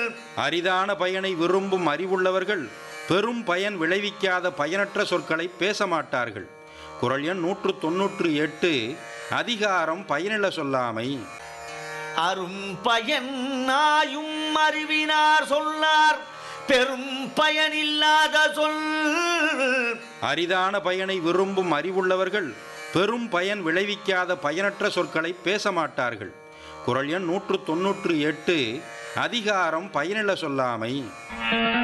அரிதான பயனை விரும்பும் அறிவுள்ளவர்கள் பெரும் பயன் விளைவிக்காத பயனற்ற சொற்களை பேச மாட்டார்கள் குரல் எண் நூற்று தொன்னூற்று எட்டு அதிகாரம் பயனில சொல்லாமை அரும் பயன் நாயும் அறிவினார் சொன்னார் பெரும் பயனில்லாத சொல் அரிதான பயனை விரும்பும் அறிவுள்ளவர்கள் பெரும் பயன் விளைவிக்காத பயனற்ற சொற்களை பேச மாட்டார்கள் குரல் எண் நூற்று தொன்னூற்று எட்டு அதிகாரம் பயனில சொல்லாமை